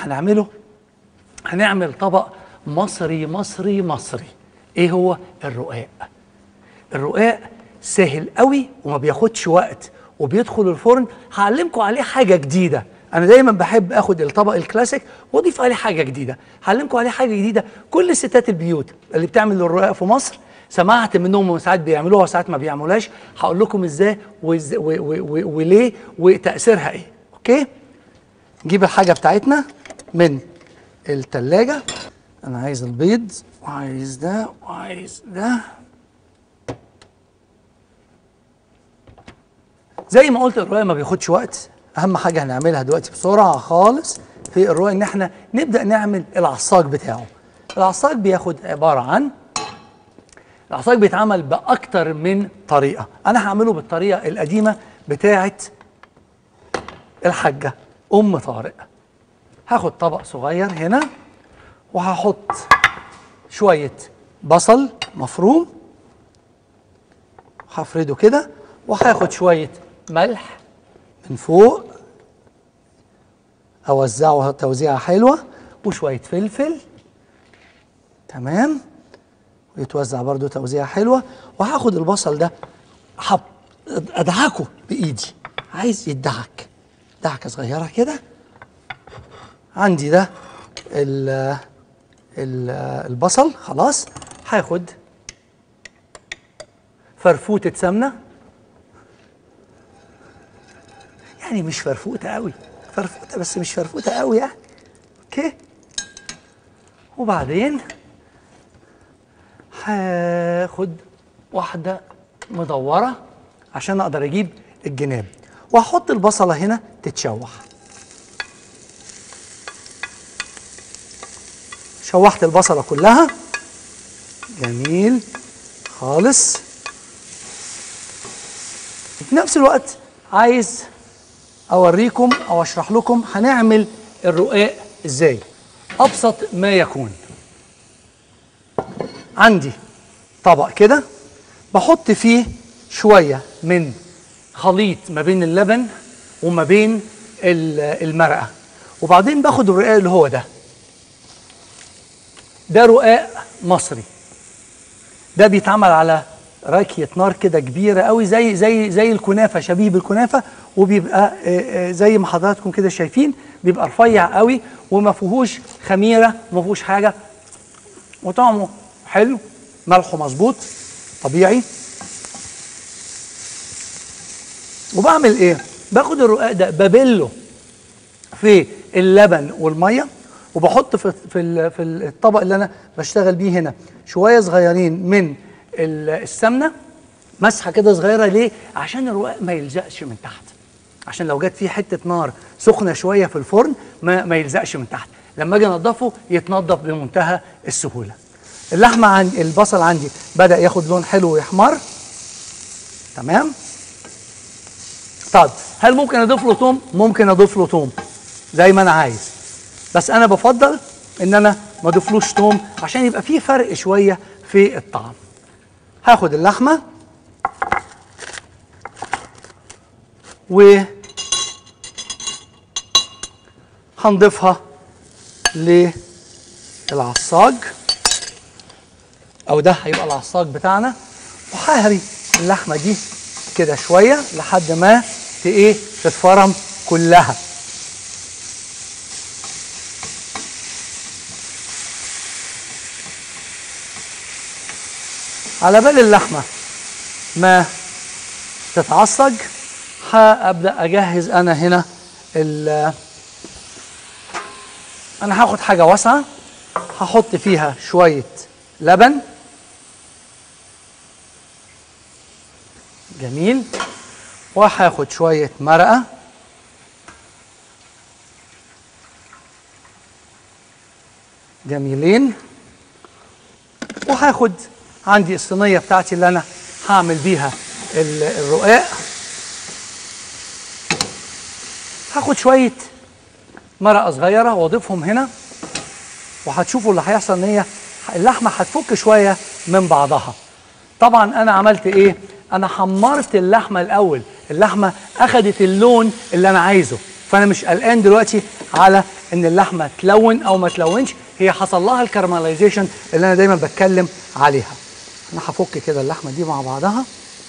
هنعمله هنعمل طبق مصري مصري مصري ايه هو الرقاق الرقاق سهل قوي وما بياخدش وقت وبيدخل الفرن هعلمكم عليه حاجه جديده انا دايما بحب اخد الطبق الكلاسيك واضيف عليه حاجه جديده هعلمكم عليه حاجه جديده كل ستات البيوت اللي بتعمل الرقاق في مصر سمعت منهم ساعات بيعملوها وساعات ما بيعملوهاش هقول لكم ازاي وإز- و- و- و- وليه وتاثيرها ايه اوكي نجيب الحاجه بتاعتنا من التلاجة انا عايز البيض وعايز ده وعايز ده زي ما قلت الرقاق ما بياخدش وقت اهم حاجه هنعملها دلوقتي بسرعه خالص في الرقاق ان احنا نبدا نعمل العصاج بتاعه العصاج بياخد عباره عن العصاج بيتعمل باكتر من طريقه انا هعمله بالطريقه القديمه بتاعه الحاجه ام طارق هاخد طبق صغير هنا وهحط شويه بصل مفروم هفرده كده وهاخد شويه ملح من فوق اوزعه توزيعه حلوه وشويه فلفل تمام ويتوزع برضو توزيعه حلوه وهاخد البصل ده حب ادعكه بايدي عايز يدعك دعكه صغيره كده عندي ده ال ال البصل خلاص هاخد فرفوتة سمنة يعني مش فرفوتة قوي فرفوتة بس مش فرفوتة قوي يعني اوكي وبعدين هاخد واحدة مدورة عشان اقدر اجيب الجناب وهحط البصلة هنا تتشوح شوحت البصلة كلها جميل خالص في نفس الوقت عايز اوريكم او اشرح لكم هنعمل الرقاق ازاي ابسط ما يكون عندي طبق كده بحط فيه شويه من خليط ما بين اللبن وما بين ال- المرقه وبعدين باخد الرقاق اللي هو ده ده رقاق مصري ده بيتعمل على راكية نار كده كبيرة قوي زي زي زي الكنافة شبيه بالكنافة وبيبقى آه، آه، زي ما حضراتكم كده شايفين بيبقى رفيع قوي وما فيهوش خميرة وما فيهوش حاجة وطعمه حلو ملحه مظبوط طبيعي وبعمل ايه؟ باخد الرقاق ده ببله في اللبن والميه وبحط في في ال- في الطبق اللي انا بشتغل بيه هنا شويه صغيرين من ال- السمنه مسحه كده صغيره ليه؟ عشان الرقاق ما يلزقش من تحت عشان لو جت فيه حته نار سخنه شويه في الفرن ما, ما يلزقش من تحت لما اجي انضفه يتنضف بمنتهى السهوله اللحمه عندي البصل عندي بدا ياخد لون حلو ويحمر تمام طب هل ممكن اضيف له توم ممكن اضيف له توم زي ما انا عايز بس انا بفضل ان انا ما اضيفلوش توم عشان يبقى فيه فرق شويه في الطعم هاخد اللحمه و هنضيفها للعصاج او ده هيبقى العصاج بتاعنا وههري اللحمه دي كده شويه لحد ما ت- ايه تتفرم كلها على بال اللحمه ما تتعصج هابدا اجهز انا هنا ال انا هاخد حاجه واسعه هحط فيها شويه لبن جميل وهاخد شويه مرقه جميلين وهاخد عندي الصينيه بتاعتي اللي انا هعمل بيها ال- الرقاق هاخد شويه مرقه صغيره واضيفهم هنا وهتشوفوا اللي هيحصل ان هي اللحمه هتفك شويه من بعضها طبعا انا عملت ايه انا حمرت اللحمه الاول اللحمه اخذت اللون اللي انا عايزه فانا مش قلقان دلوقتي على ان اللحمه تلون او ما تلونش هي حصل لها الكرماليزيشن اللي انا دايما بتكلم عليها انا هفك كده اللحمه دي مع بعضها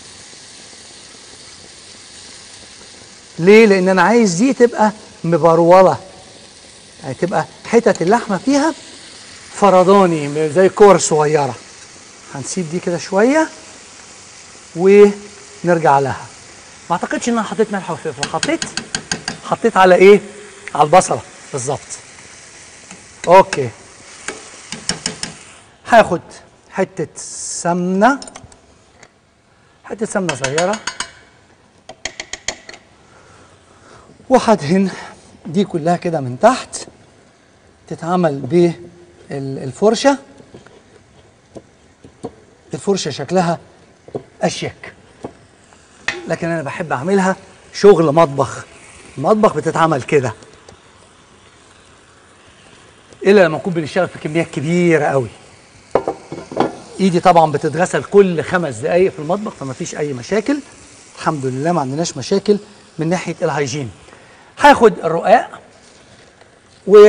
ليه لان انا عايز دي تبقى مبروله يعني تبقى حتت اللحمه فيها فرداني زي كور صغيره هنسيب دي كده شويه ونرجع لها ما اعتقدش ان انا حطيت ملح وفلفل حطيت حطيت على ايه على البصله بالظبط اوكي هاخد حته سمنه حته سمنه صغيره وهدهن دي كلها كده من تحت تتعمل بالفرشه الفرشه شكلها اشيك لكن انا بحب اعملها شغل مطبخ المطبخ بتتعمل كده الا لما نكون بنشتغل في كميات كبيره قوي ايدي طبعا بتتغسل كل خمس دقائق في المطبخ فما فيش اي مشاكل الحمد لله ما عندناش مشاكل من ناحيه الهيجين هاخد الرقاق و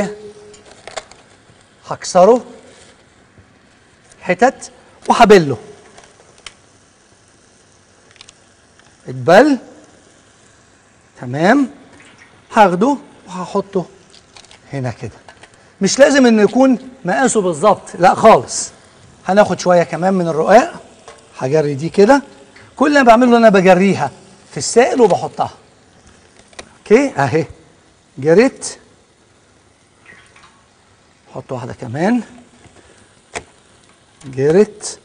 هكسره حتت وهبله اتبل تمام هاخده وهحطه هنا كده مش لازم انه يكون مقاسه بالظبط لا خالص هناخد شويه كمان من الرقاق هجري دي كده كل اللي انا بعمله انا بجريها في السائل وبحطها اوكي اهي جريت احط واحده كمان جريت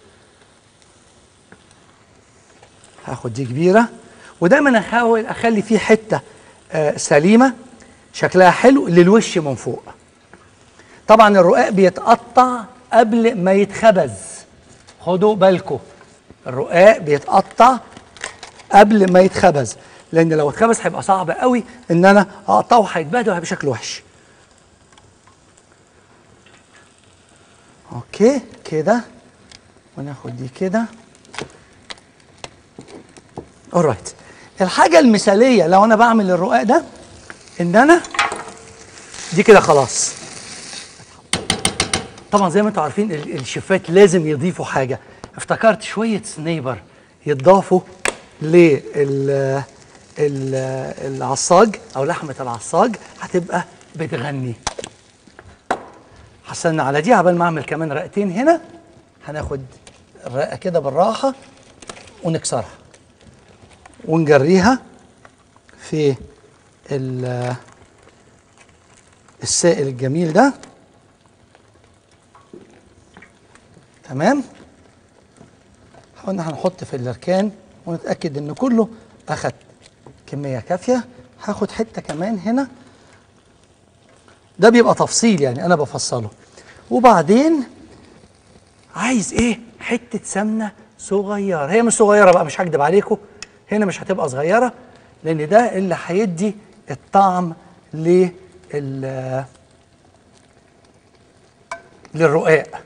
هاخد دي كبيره ودايما احاول اخلي فيه حته آه سليمه شكلها حلو للوش من فوق طبعا الرقاق بيتقطع قبل ما يتخبز خدوا بالكم الرقاق بيتقطع قبل ما يتخبز لان لو اتخبز هيبقى صعب قوي ان انا اقطعه هيتبهدل وهيبقى شكله وحش اوكي كده وناخد دي كده اورايت الحاجه المثاليه لو انا بعمل الرقاق ده ان انا دي كده خلاص طبعا زي ما انتم عارفين ال- الشيفات لازم يضيفوا حاجه افتكرت شويه سنيبر يضافوا لل ال- العصاج او لحمه العصاج هتبقى بتغني هستنى على دي عبال ما اعمل كمان رقتين هنا هناخد الرقه كده بالراحه ونكسرها ونجريها في ال- السائل الجميل ده تمام قلنا هنحط في الاركان ونتاكد ان كله اخد كميه كافيه هاخد حته كمان هنا ده بيبقى تفصيل يعني انا بفصله وبعدين عايز ايه حته سمنه صغيره هي مش صغيره بقى مش هكدب عليكم هنا مش هتبقى صغيره لان ده اللي هيدي الطعم لل للرقاق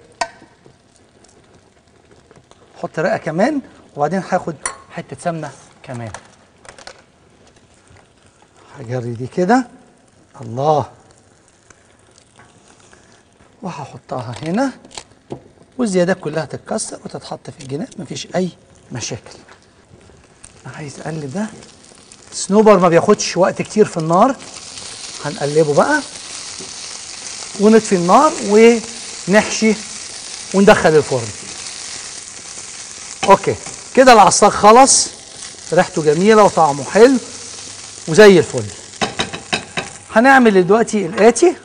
حط رقه كمان وبعدين هاخد حته سمنه كمان هجري دي كده الله وهحطها هنا والزيادات كلها تتكسر وتتحط في الجناب مفيش اي مشاكل عايز اقلب ده سنوبر ما بياخدش وقت كتير في النار هنقلبه بقى ونطفي النار ونحشي وندخل الفرن اوكي كده العصاج خلص ريحته جميله وطعمه حلو وزي الفل هنعمل دلوقتي الاتي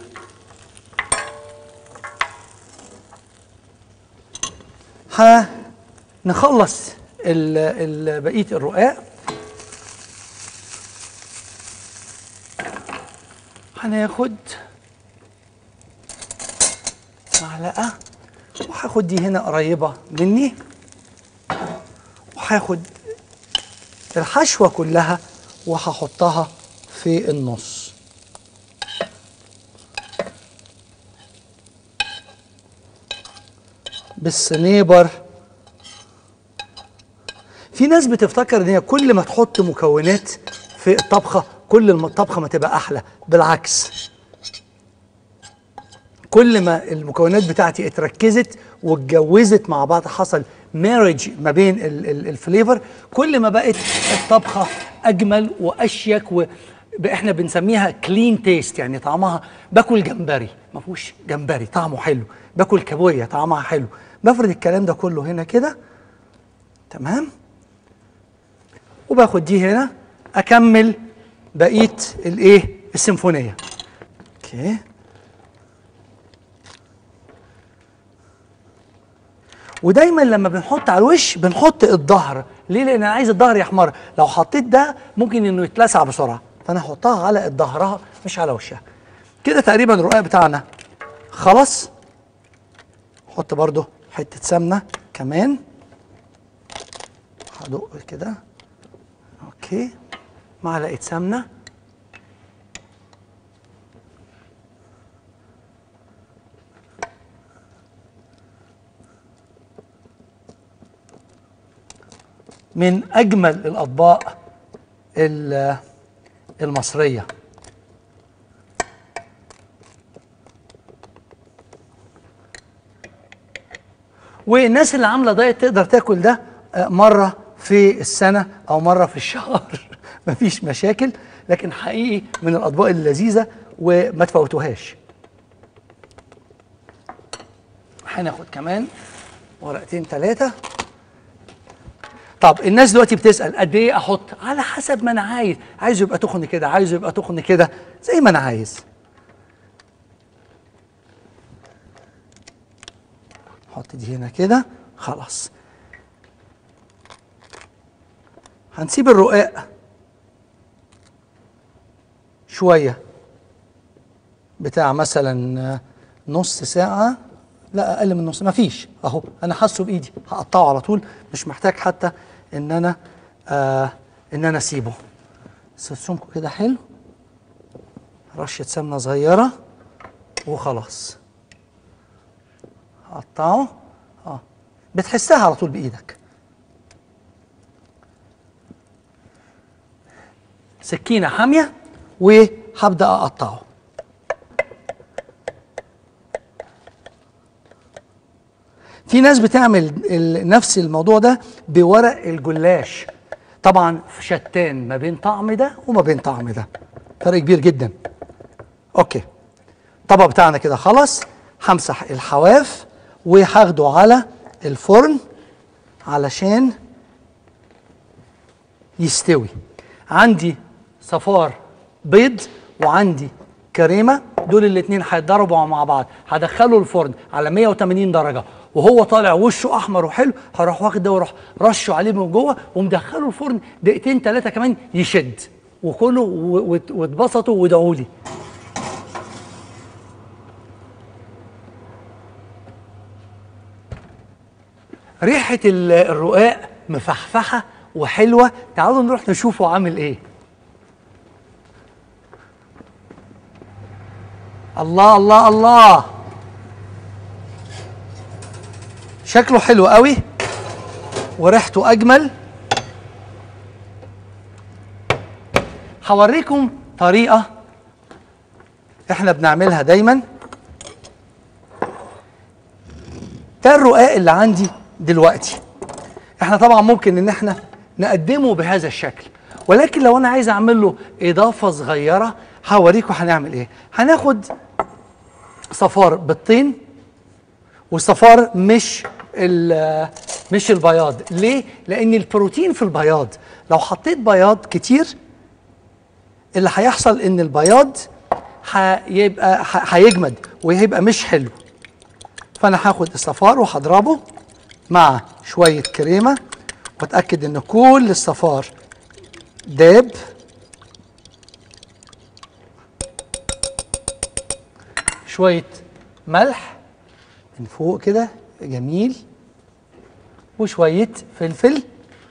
هنخلص ال- ال- بقيه الرقاق هناخد معلقه وهاخد دي هنا قريبه مني وهاخد الحشوه كلها وهحطها في النص بالسنيبر في ناس بتفتكر ان هي كل ما تحط مكونات في الطبخه كل الم- الطبخه ما تبقى احلى بالعكس كل ما المكونات بتاعتي اتركزت واتجوزت مع بعض حصل مارج ما بين ال- ال- الفليفر كل ما بقت الطبخه اجمل واشيك و ب- احنا بنسميها كلين تيست يعني طعمها باكل جمبري ما فيهوش جمبري طعمه حلو باكل كابوريا طعمها حلو بفرد الكلام ده كله هنا كده تمام وباخد دي هنا اكمل بقيه الايه السيمفونيه اوكي ودايما لما بنحط على الوش بنحط الظهر ليه لان انا عايز الظهر يحمر لو حطيت ده ممكن انه يتلسع بسرعه فانا هحطها على ظهرها مش على وشها كده تقريبا الرقاق بتاعنا خلاص حط برضو حته سمنه كمان هدق كده اوكي معلقه سمنه من اجمل الاطباق ال- المصريه والناس اللي عامله دايت تقدر تاكل ده آه، مره في السنه او مره في الشهر مفيش مشاكل لكن حقيقي من الاطباق اللذيذه وما تفوتوهاش هناخد كمان ورقتين ثلاثه طب الناس دلوقتي بتسال قد ايه احط على حسب ما انا عايز عايزه يبقى تخن كده عايزه يبقى تخن كده زي ما انا عايز حط دي هنا كده خلاص هنسيب الرقاق شويه بتاع مثلا نص ساعه لا اقل من نص مفيش اهو انا حاسه بايدي هقطعه على طول مش محتاج حتى ان انا آه ان انا اسيبه سمكه كده حلو رشه سمنه صغيره وخلاص هقطعه اه بتحسها على طول بايدك سكينه حاميه وهبدا اقطعه في ناس بتعمل ال- نفس الموضوع ده بورق الجلاش طبعا شتان ما بين طعم ده وما بين طعم ده فرق كبير جدا اوكي الطبق بتاعنا كده خلاص همسح الحواف وهاخده على الفرن علشان يستوي عندي صفار بيض وعندي كريمه دول الاثنين هيتضربوا مع بعض هدخله الفرن على 180 درجه وهو طالع وشه احمر وحلو هروح واخد ده واروح رشه عليه من جوه ومدخله الفرن دقيقتين ثلاثه كمان يشد وكله و- وات- واتبسطوا وادعوا لي ريحه ال- الرقاق مفحفحه وحلوه تعالوا نروح نشوفه عامل ايه الله الله الله شكله حلو قوي وريحته اجمل هوريكم طريقه احنا بنعملها دايما ده الرقاق اللي عندي دلوقتي احنا طبعا ممكن ان احنا نقدمه بهذا الشكل ولكن لو انا عايز اعمل له اضافه صغيره هوريكم هنعمل ايه هناخد صفار بالطين والصفار مش ال- مش البياض ليه لان البروتين في البياض لو حطيت بياض كتير اللي هيحصل ان البياض هيبقى ه- هيجمد وهيبقى مش حلو فانا هاخد الصفار وهضربه مع شويه كريمه واتاكد ان كل الصفار داب شويه ملح من فوق كده جميل وشويه فلفل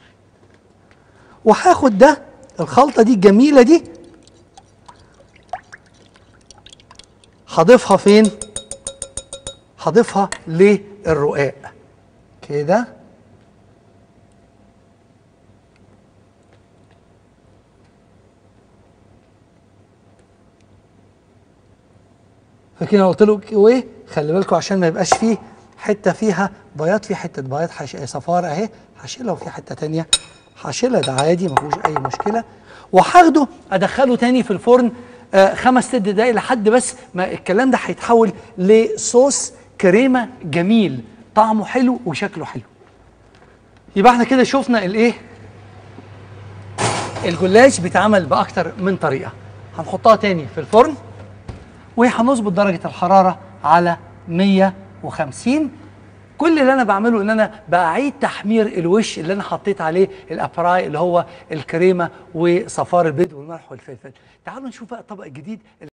وهاخد ده الخلطه دي الجميله دي هضيفها فين هضيفها للرقاق كده فكده قلت له وايه خلي بالكم عشان ما يبقاش فيه حته فيها بياض في حته بياض حش... صفار اهي هشيلها وفي حته تانية هشيلها ده عادي ما فيهوش اي مشكله وهاخده ادخله تاني في الفرن آه خمس ست دقايق لحد بس ما الكلام ده هيتحول لصوص كريمه جميل طعمه حلو وشكله حلو يبقى احنا كده شفنا الايه الجلاش بيتعمل باكتر من طريقه هنحطها تاني في الفرن وهنظبط درجه الحراره على 150 كل اللي انا بعمله ان انا بعيد تحمير الوش اللي انا حطيت عليه الابراي اللي هو الكريمه وصفار البيض والملح والفلفل تعالوا نشوف بقى الطبق الجديد